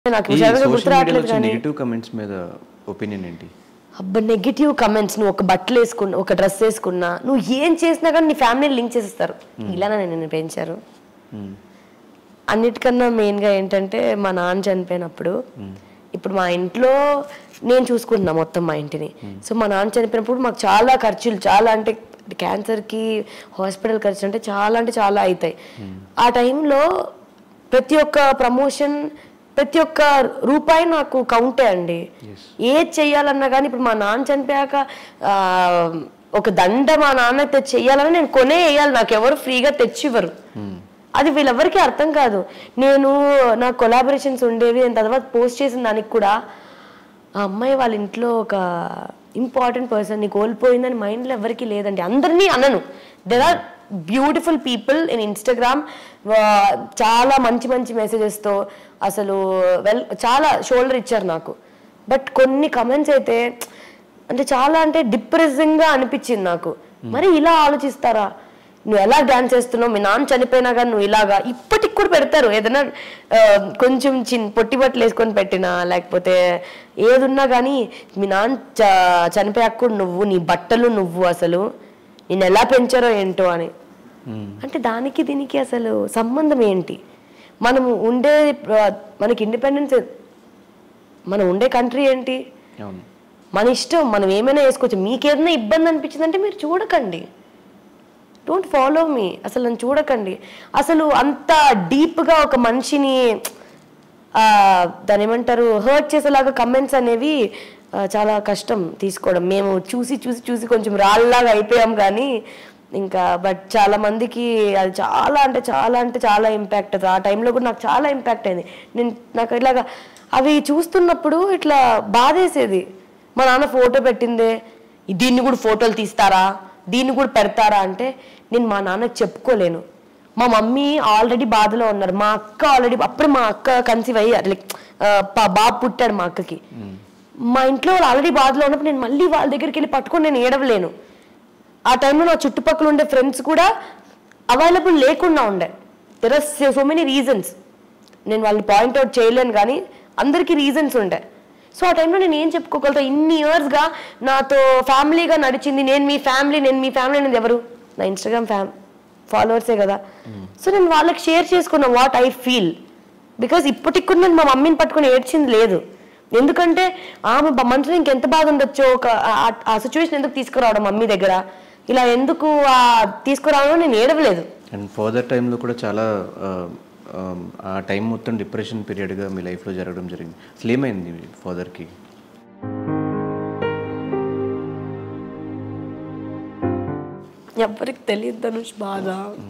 నాకు ఈ విషయాలుగా గుర్తు సోషల్ మీడియాలో రావట్లేదు వచ్చే కానీ నెగిటివ్ కమెంట్స్ మీద ఒపీనియన్ ఏంటి అబ్బా నెగిటివ్ కమెంట్స్ నువ్వు ఒక బట్టలు వేసుకున్నా ఒక డ్రెస్ వేసుకున్నా నువ్వు ఏం చేసినా కానీ నీ ఫ్యామిలీని లింక్ చేసేస్తారు ఇలానే నేను పెంచారు మ్మ్. అన్నిటికన్నా మెయిన్గా ఏంటంటే మా నాన్న చనిపోయినప్పుడు ఇప్పుడు మా ఇంట్లో నేను చూసుకుంటున్నా మొత్తం మా ఇంటిని సో మా నాన్న చనిపోయినప్పుడు మాకు చాలా ఖర్చులు చాలా అంటే క్యాన్సర్కి హాస్పిటల్ ఖర్చు అంటే చాలా అంటే చాలా అవుతాయి ఆ టైంలో ప్రతి ఒక్క ప్రమోషన్ ప్రతి ఒక్క రూపాయి నాకు కౌంటే అండి ఏది చెయ్యాలన్నా కానీ ఇప్పుడు మా నాన్న చనిపోయాక ఆ, ఒక దండ మా నాన్న తెచ్చి చెయ్యాలని నేను కొనే వేయాలి నాకు ఎవరు ఫ్రీగా తెచ్చివ్వరు అది వీళ్ళెవరికి అర్థం కాదు నేను నా కొలాబరేషన్స్ ఉండేవి నేను తర్వాత పోస్ట్ చేసిన దానికి కూడా ఆ అమ్మాయి వాళ్ళ ఇంట్లో ఒక ఇంపార్టెంట్ పర్సన్ని కోల్పోయిందని మైండ్లో ఎవరికి లేదండి అందరినీ అనను there are beautiful people in Instagram చాలా మంచి మంచి మెసేజెస్తో అసలు వెల్ చాలా షోల్డర్ ఇచ్చారు నాకు బట్ కొన్ని కమెంట్స్ అయితే అంటే చాలా అంటే డిప్రెసింగ్గా అనిపించింది నాకు మరి ఇలా ఆలోచిస్తారా నువ్వు ఎలా డాన్స్ చేస్తున్నావు మీ నాన్న చనిపోయినా కానీ నువ్వు ఇలాగా ఇప్పటికి కూడా పెడతారు ఏదైనా ఆ, కొంచెం చిన్న పొట్టి బట్టలు వేసుకొని పెట్టినా లేకపోతే ఏదున్నా కానీ మీ నాన్న చ- చనిపోయాక కూడా నువ్వు నీ బట్టలు నువ్వు అసలు నేను ఎలా పెంచారో ఏంటో అని అంటే దానికి దీనికి అసలు సంబంధం ఏంటి మనం ఉండే ఆ, మనకి ఇండిపెండెన్స్ మనం ఉండే కంట్రీ ఏంటి అవును మన ఇష్టం మనం ఏమైనా వేసుకోవచ్చు మీకు ఏదైనా ఇబ్బంది అనిపించిందంటే మీరు చూడకండి డోంట్ ఫాలో మీ అసలు నన్ను చూడకండి అసలు అంత డీప్గా ఒక మనిషిని ఆ, దాని ఏమంటారు హర్ట్ చేసేలాగా కమెంట్స్ అనేవి ఆ, చాలా కష్టం తీసుకోవడం మేము చూసి చూసి చూసి కొంచెం రాళ్ళలాగా అయిపోయాం కానీ ఇంకా బట్ చాలా మందికి అది చాలా అంటే చాలా అంటే చాలా ఇంపాక్ట్ అవుతుంది ఆ టైంలో కూడా నాకు చాలా ఇంపాక్ట్ అయింది నేను నాకు ఇలాగా అవి చూస్తున్నప్పుడు ఇట్లా బాధేసేది మా నాన్న ఫోటో పెట్టిందే దీన్ని కూడా ఫోటోలు తీస్తారా దీన్ని కూడా పెడతారా అంటే నేను మా నాన్నకి చెప్పుకోలేను మా మమ్మీ ఆల్రెడీ బాధలో ఉన్నారు మా అక్క ఆల్రెడీ అప్పుడు మా అక్క కన్సీవ్ అయ్యారు లైక్ బాబు పుట్టాడు మా అక్కకి మా ఇంట్లో వాళ్ళు ఆల్రెడీ బాధలో ఉన్నప్పుడు నేను మళ్ళీ వాళ్ళ దగ్గరికి వెళ్ళి పట్టుకొని నేను ఏడవలేను ఆ టైంలో నా చుట్టుపక్కల ఉండే ఫ్రెండ్స్ కూడా అవైలబుల్ లేకుండా ఉండే there are so many reasons నేను వాళ్ళని పాయింట్అవుట్ చేయలేను కానీ అందరికీ రీజన్స్ ఉండే సో ఆ టైంలో నేను ఏం చెప్పుకోగలుగుతా ఇన్ని ఇయర్స్గా నాతో ఫ్యామిలీగా నడిచింది నేను మీ ఫ్యామిలీ నేను మీ ఫ్యామిలీ అనేది ఎవరు నా ఇన్స్టాగ్రామ్ ఫ్యామ్ ఫాలోవర్సే కదా సో నేను వాళ్ళకి షేర్ చేసుకున్నా వాట్ ఐ ఫీల్ బికాజ్ ఇప్పటికి కూడా నేను మా మమ్మీని పట్టుకొని ఏడ్చింది లేదు ఎందుకంటే ఆమె బ- మనసులో ఇంకెంత బాధ ఉండొచ్చో ఒక ఆ- ఆ సిచ్యువేషన్ ఎందుకు తీసుకురావడం మమ్మీ దగ్గర ఇలా ఎందుకు ఆ తీసుకురావడం నేను ఏడవలేదు అండ్ ఫర్దర్ టైంలో కూడా చాలా ఆ, ఆ, ఆ టైం మొత్తం డిప్రెషన్ పీరియడ్గా మీ లైఫ్లో జరగడం జరిగింది అసలు ఏమైంది ఫాదర్కి ఎవరికి తెలియదు ధనుష్ బాధ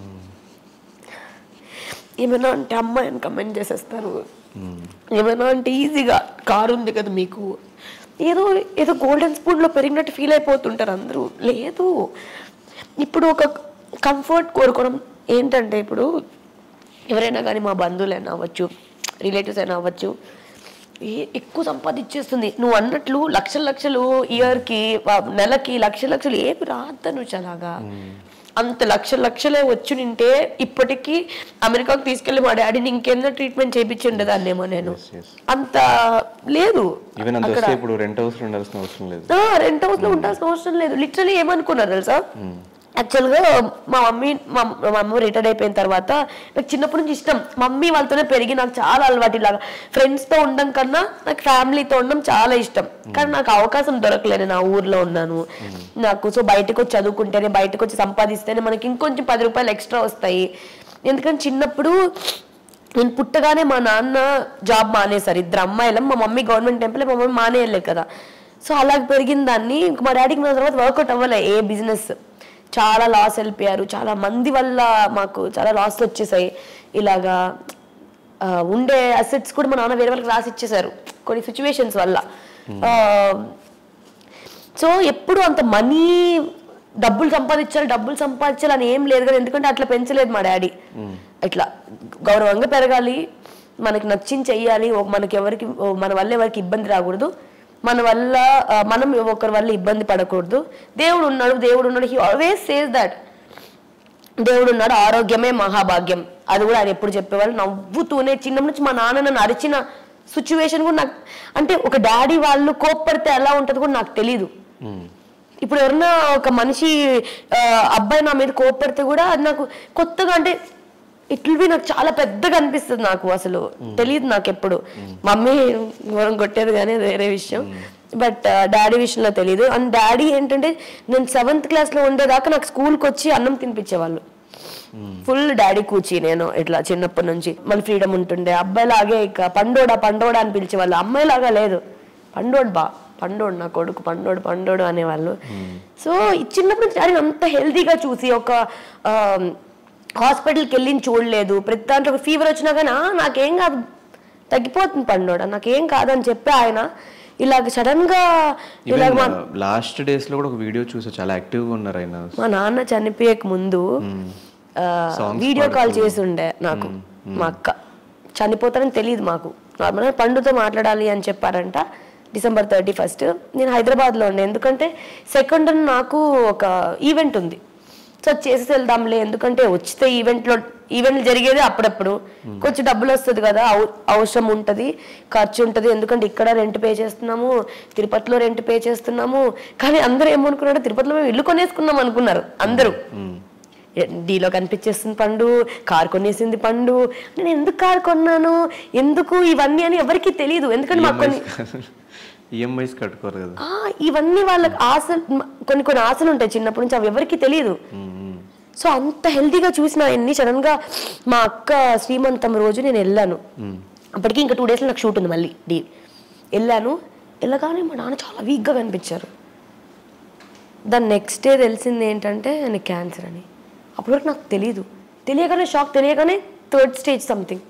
ఏమైనా అంటే అమ్మాయి అని కమెంట్ చేసేస్తారు ఏమైనా అంటే ఈజీగా కారు ఉంది కదా మీకు ఏదో ఏదో గోల్డెన్ స్పూన్లో పెరిగినట్టు ఫీల్ అయిపోతుంటారు అందరూ లేదు ఇప్పుడు ఒక కంఫర్ట్ కోరుకోవడం ఏంటంటే ఇప్పుడు ఎవరైనా కానీ మా బంధువులైనా అవ్వచ్చు రిలేటివ్స్ అయినా అవ్వచ్చు ఏ- ఎక్కువ సంపాదించేస్తుంది నువ్వు అన్నట్లు లక్షల లక్షలు ఇయర్కి నెలకి లక్ష లక్షలు ఏమి రాద్దను అలాగా అంత లక్ష లక్షలే వచ్చి నింటే ఇప్పటికీ అమెరికాకు తీసుకెళ్లి మా డాడీని ఇంకెన్నో ట్రీట్మెంట్ చేయించి ఉండేదాన్నేమో నేను yes. అంత లేదు ఈవెన్ అంత వస్తే ఇప్పుడు రెంట్ హౌస్లో ఉండాల్సిన అవసరం లేదు రెంట్ హౌస్ లో ఉండాల్సిన అవసరం లేదు లిటరలీ ఏమనుకున్నారు తెలుసా యాక్చువల్గా మా మమ్మీ మా మా అమ్మ రిటైర్డ్ అయిపోయిన తర్వాత నాకు చిన్నప్పటి నుంచి ఇష్టం మమ్మీ వాళ్ళతోనే పెరిగి నాకు చాలా అలవాటు ఇలాగా ఫ్రెండ్స్తో ఉండడం కన్నా నాకు ఫ్యామిలీతో ఉండడం చాలా ఇష్టం కానీ నాకు అవకాశం దొరకలేదు నా ఊర్లో ఉన్నాను నాకు సో బయటకు వచ్చి చదువుకుంటేనే బయటకు వచ్చి సంపాదిస్తేనే మనకి ఇంకొంచెం పది రూపాయలు ఎక్స్ట్రా వస్తాయి ఎందుకంటే చిన్నప్పుడు నేను పుట్టగానే మా నాన్న జాబ్ మానేశారు ఇద్దరు అమ్మాయిలం మా మమ్మీ గవర్నమెంట్ టెంపుల్ మా మమ్మీ మానేయలేదు కదా సో అలా పెరిగిన దాన్ని ఇంక మా డాడీకి నా తర్వాత వర్కౌట్ అవ్వలే ఏ బిజినెస్ చాలా లాస్ వెళ్ళిపోయారు చాలా మంది వల్ల మాకు చాలా లాస్లు వచ్చేసాయి ఇలాగా ఆ, ఉండే అసెట్స్ కూడా మా నాన్న వేరే వాళ్ళకి రాసి ఇచ్చేసారు కొన్ని సిచ్యువేషన్స్ వల్ల ఆ, సో ఎప్పుడు అంత మనీ డబ్బులు సంపాదించాలి డబ్బులు సంపాదించాలి అని ఏం లేదు కదా ఎందుకంటే అట్లా పెంచలేదు మా డాడీ ఇట్లా గౌరవంగా పెరగాలి మనకి నచ్చింది చెయ్యాలి ఓ- మనకి ఎవరికి ఓ మన వల్ల ఎవరికి ఇబ్బంది రాకూడదు మన వల్ల ఆ, మనం ఒకరి వల్ల ఇబ్బంది పడకూడదు దేవుడు ఉన్నాడు దేవుడు ఉన్నాడు హీ ఆల్వేస్ సేస్ దట్ దేవుడు ఉన్నాడు ఆరోగ్యమే మహాభాగ్యం అది కూడా ఆయన ఎప్పుడు చెప్పేవాళ్ళు నవ్వుతూనే చిన్నప్పటి నుంచి మా నాన్న నన్ను అరిచిన సిచ్యువేషన్ కూడా నాకు అంటే ఒక డాడీ వాళ్ళు కోప్పడితే ఎలా ఉంటుంది కూడా నాకు తెలీదు మ్మ్. ఇప్పుడు ఎవరన్నా ఒక మనిషి ఆ, అబ్బాయి నా మీద కోప్పడితే కూడా అది నాకు కొత్తగా అంటే ఇట్లవి నాకు చాలా పెద్దగా అనిపిస్తుంది నాకు అసలు తెలియదు నాకు ఎప్పుడు మమ్మీ ఘోరం కొట్టేది కానీ అది వేరే విషయం బట్ డాడీ విషయంలో తెలియదు అండ్ డాడీ ఏంటంటే నేను సెవెంత్ క్లాస్లో ఉండేదాకా నాకు స్కూల్కి వచ్చి అన్నం తినిపించేవాళ్ళు ఫుల్ డాడీ కూచి నేను ఇట్లా చిన్నప్పటి నుంచి మళ్ళీ ఫ్రీడమ్ ఉంటుండే అబ్బాయిలాగే ఇక పండోడా పండోడా అని పిలిచేవాళ్ళు అమ్మాయిలాగా లేదు పండోడు బా పండోడు నా కొడుకు పండోడు పండోడు అనేవాళ్ళు సో ఈ చిన్నప్పటి నుంచి డాడీ అంత హెల్తీగా చూసి ఒక హాస్పిటల్కి వెళ్ళి చూడలేదు ప్రతి దాంట్లో ఒక ఫీవర్ వచ్చినా కానీ "ఆ, నాకేం కాదు తగ్గిపోతుంది పండోడ నాకేం కాదని చెప్పి ఆయన ఇలాగ సడన్ గా ఇలాగ మా లాస్ట్ డేస్ లో కూడా ఒక వీడియో చూసా చాలా యాక్టివ్ గా ఉన్నారు ఆయన మా నాన్న చనిపోయేక ముందు ఆ, వీడియో కాల్ చేసి ఉండే నాకు మా అక్క చనిపోతారని తెలియదు మాకు నార్మల్గా పండుతో మాట్లాడాలి అని చెప్పారంట డిసెంబర్ థర్టీ ఫస్ట్ నేను హైదరాబాద్లో ఉండే ఎందుకంటే సెకండ్ నాకు ఒక ఈవెంట్ ఉంది సో అది చేసి వెళ్దాంలే ఎందుకంటే వచ్చితే ఈవెంట్లో ఈవెంట్లు జరిగేది అప్పుడప్పుడు కొంచెం డబ్బులు వస్తుంది కదా అవ- అవసరం ఉంటుంది ఖర్చు ఉంటుంది ఎందుకంటే ఇక్కడ రెంట్ పే చేస్తున్నాము తిరుపతిలో రెంట్ పే చేస్తున్నాము కానీ అందరూ ఏమనుకున్నారు తిరుపతిలో మేము ఇల్లు కొనేసుకున్నాం అనుకున్నారు అందరూ డీలో కనిపించేస్తుంది పండు కార్ కొనేసింది పండు నేను ఎందుకు కార్ కొన్నాను ఎందుకు ఇవన్నీ అని ఎవరికి తెలియదు ఎందుకంటే మాకు కొన్ని ఈఎంఐస్ కట్టుకోరు కదా ఆ, ఇవన్నీ వాళ్ళకి ఆశలు కొన్ని కొన్ని ఆశలు ఉంటాయి చిన్నప్పటి నుంచి అవి ఎవరికి తెలియదు మ్మ్. సో అంత హెల్తీగా చూసిన ఆయన్ని సడన్ గా మా అక్క శ్రీమంతం రోజు నేను వెళ్ళాను అప్పటికి ఇంకా టూ డేస్లో నాకు షూట్ ఉంది మళ్ళీ డీ వెళ్ళాను వెళ్ళగానే మా నాన్న చాలా వీక్గా కనిపించారు దాని నెక్స్ట్ డే తెలిసింది ఏంటంటే ఆయనకి క్యాన్సర్ అని అప్పటి వరకు నాకు తెలియదు తెలియగానే షాక్ తెలియగానే థర్డ్ స్టేజ్ సంథింగ్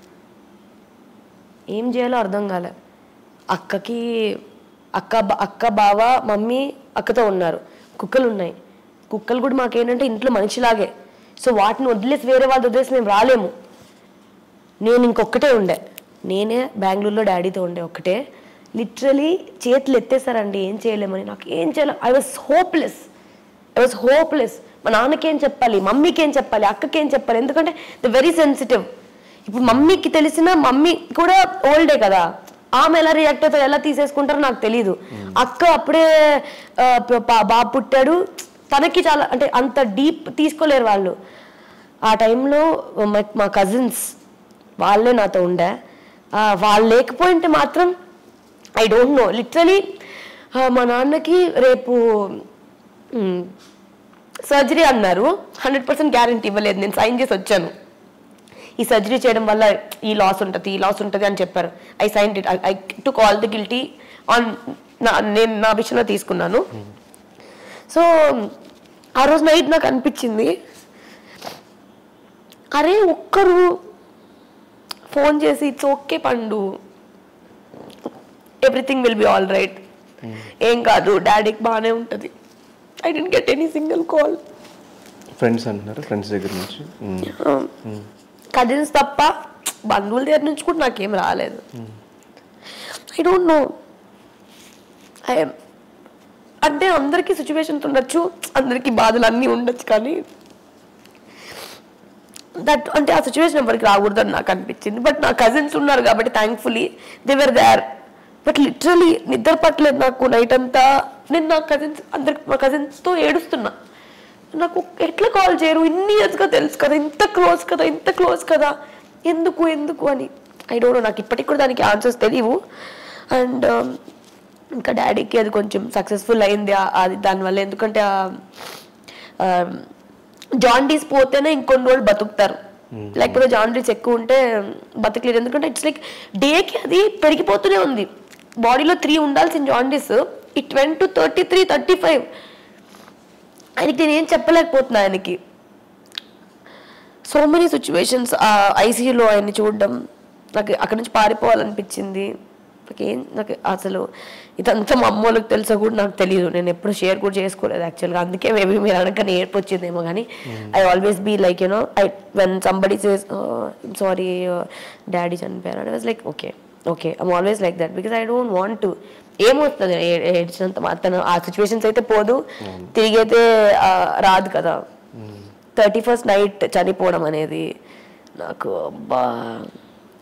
ఏం చేయాలో అర్థం కాలే అక్కకి అక్క బ- అక్క బావ మమ్మీ అక్కతో ఉన్నారు కుక్కలు ఉన్నాయి కుక్కలు కూడా మాకేంటంటే ఇంట్లో మనిషిలాగే సో వాటిని వదిలేసి వేరే వాళ్ళు వదిలేసి మేము రాలేము నేను ఇంకొక్కటే ఉండే నేనే బెంగళూరులో డాడీతో ఉండే ఒక్కటే లిటరలీ చేతులు ఎత్తేసారండి ఏం చేయలేమని నాకు ఏం చేయలేం I was hopeless I was hopeless మా నాన్నకేం చెప్పాలి మమ్మీకి ఏం చెప్పాలి అక్కకి ఏం చెప్పాలి ఎందుకంటే ద వెరీ సెన్సిటివ్ ఇప్పుడు మమ్మీకి తెలిసిన మమ్మీ కూడా ఓల్డే కదా ఆమె ఎలా రియాక్ట్ అవుతారో ఎలా తీసేసుకుంటారో నాకు తెలియదు అక్క అప్పుడే ఆ, ప- ప- బాబు పుట్టాడు తనకి చాలా అంటే అంత డీప్ తీసుకోలేరు వాళ్ళు ఆ టైంలో మా- మా కజిన్స్ వాళ్ళే నాతో ఉండే ఆ, వాళ్ళు లేకపోయింటే మాత్రం ఐ డోంట్ నో లిటరలీ మా నాన్నకి రేపు సర్జరీ అన్నారు హండ్రెడ్ పర్సెంట్ గ్యారంటీ ఇవ్వలేదు నేను సైన్ చేసి వచ్చాను ఈ సర్జరీ చేయడం వల్ల ఈ లాస్ ఉంటుంది ఈ లాస్ ఉంటుంది అని చెప్పారు I sign it I to call the guilty on నా నేను నా విషయంలో తీసుకున్నాను సో ఆ రోజు నైట్ నాకు అనిపించింది అరే ఒక్కరు ఫోన్ చేసి ఇట్స్ ఓకే పండు everything will be all right ఏం కాదు డాడీకి బాగానే ఉంటుంది I didn't get any single call friends అంటున్నారు ఫ్రెండ్స్ దగ్గర నుంచి మ్మ్. కజిన్స్ తప్ప బంధువుల దగ్గర నుంచి కూడా నాకేం రాలేదు ఐ డోంట్ నో ఐ అంటే అందరికీ సిచ్యువేషన్స్ ఉండొచ్చు అందరికీ బాధలు అన్నీ ఉండొచ్చు కానీ దట్ అంటే ఆ సిచ్యువేషన్ ఎవరికి రాకూడదని నాకు అనిపించింది బట్ నా కజిన్స్ ఉన్నారు కాబట్టి thankfully they were there but literally నిద్ర పట్టలేదు నాకు నైట్ అంతా నేను నా కజిన్స్ అందరికి మా కజిన్స్తో ఏడుస్తున్నా నాకు ఎట్లా కాల్ చేయరు ఇన్ని ఇయర్స్గా తెలుసు కదా ఇంత క్లోజ్ కదా ఇంత క్లోజ్ కదా ఎందుకు ఎందుకు అని ఐ డోంట్ నో నాకు ఇప్పటికి కూడా దానికి ఆన్సర్స్ తెలియవు అండ్ ఇంకా డాడీకి అది కొంచెం సక్సెస్ఫుల్ అయింది ఆ- అది దానివల్ల ఎందుకంటే జాండీస్ పోతేనే ఇంకొన్ని రోజులు బతుకుతారు లేకపోతే జాండీస్ ఎక్కువ ఉంటే బతకలేరు ఎందుకంటే ఇట్స్ లైక్ డేకి అది పెరిగిపోతూనే ఉంది బాడీలో త్రీ ఉండాల్సిన jaundice it went to thirty three thirty five ఆయనకి నేను ఏం చెప్పలేకపోతున్నా ఆయనకి సో మెనీ సిచ్యువేషన్స్ ఐసీయూలో ఆయన్ని చూడడం నాకు అక్కడి నుంచి పారిపోవాలనిపించింది నాకేం నాకు అసలు ఇదంతా మా అమ్మ వాళ్ళకి తెలుసా కూడా నాకు తెలియదు నేను ఎప్పుడు షేర్ కూడా చేసుకోలేదు యాక్చువల్గా అందుకే మేబీ మీరు అనగానే ఏర్పు వచ్చిందేమో కానీ I always be like you know I when somebody says sorry daddy చనిపోయారు I was like okay okay I'm always like that because I don't want to ఏమొస్తుంది ఏ- ఏడ్చినంత మాత్రం ఆ సిచ్యువేషన్స్ అయితే పోదు తిరిగి అయితే ఆ, రాదు కదా థర్టీ ఫస్ట్ నైట్ చనిపోవడం అనేది నాకు అబ్బా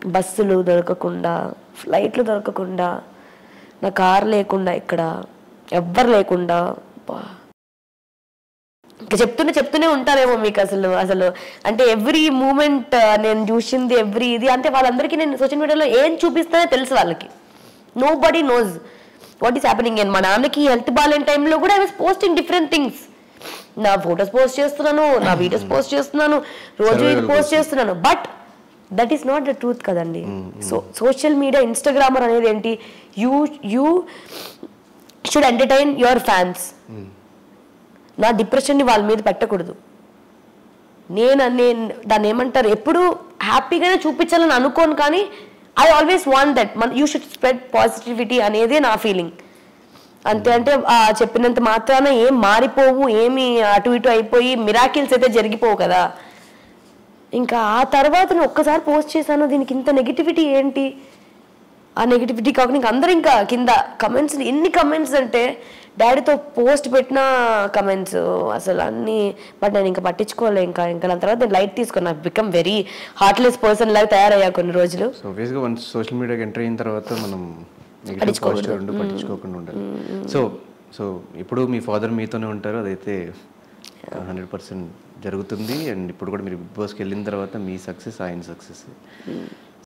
బస్సులు దొరకకుండా ఫ్లైట్లు దొరకకుండా నా కార్ లేకుండా ఇక్కడ ఎవ్వరు లేకుండా అబ్బా. ఇంకా చెప్తూనే చెప్తూనే ఉంటారేమో మీకు అసలు అసలు అంటే ఎవ్రీ మూమెంట్ నేను చూసింది ఎవ్రీ ఇది అంటే వాళ్ళందరికీ నేను సోషల్ మీడియాలో ఏం చూపిస్తానో తెలుసు వాళ్ళకి nobody knows what is happening and మా నాన్నకి హెల్త్ బాగాలేని టైంలో కూడా I was posting different things నా ఫొటోస్ పోస్ట్ చేస్తున్నాను నా వీడియోస్ పోస్ట్ చేస్తున్నాను రోజు ఇది పోస్ట్ చేస్తున్నాను but that is not the truth కదండి సో సోషల్ మీడియా ఇన్స్టాగ్రామర్ అనేది ఏంటి you you should entertain your fans నా డిప్రెషన్ని వాళ్ళ మీద పెట్టకూడదు నేను నేను దాన్ని ఏమంటారు ఎప్పుడు హ్యాపీగానే చూపించాలని అనుకోను కానీ ఐ ఆల్వేస్ వాంట్ దట్ మన యూ షుడ్ స్ప్రెడ్ పాజిటివిటీ అనేదే నా ఫీలింగ్ అంతే అంటే ఆ చెప్పినంత మాత్రాన ఏం మారిపోవు ఏమి అటు ఇటు అయిపోయి మిరాకిల్స్ అయితే జరిగిపోవు కదా ఇంకా ఆ తర్వాత నేను ఒక్కసారి పోస్ట్ చేశాను దీనికి ఇంత నెగిటివిటీ ఏంటి ఆ నెగిటివిటీ కాకుండా ఇంకా అందరూ ఇంకా కింద కమెంట్స్ ఎన్ని కమెంట్స్ అంటే డాడీతో పోస్ట్ పెట్టిన కమెంట్స్ అసలు అన్ని బట్ నేను ఇంకా పట్టించుకోలే ఇంకా ఇంకా దాని తర్వాత నేను లైట్ తీసుకున్నా బికమ్ వెరీ హార్ట్లెస్ పర్సన్ లాగా తయారయ్యా కొన్ని రోజులు సో ఆబ్వియస్గా వన్స్ సోషల్ మీడియాకి ఎంటర్ అయిన తర్వాత మనం నెగిటివ్ పాజిటివ్ రెండు పట్టించుకోకుండా ఉండాలి సో సో ఇప్పుడు మీ ఫాదర్ మీతోనే ఉంటారు అదైతే హండ్రెడ్ పర్సెంట్ జరుగుతుంది అండ్ ఇప్పుడు కూడా మీరు బిగ్ బాస్కి వెళ్ళిన తర్వాత మీ సక్సెస్ ఆయన సక్సెస్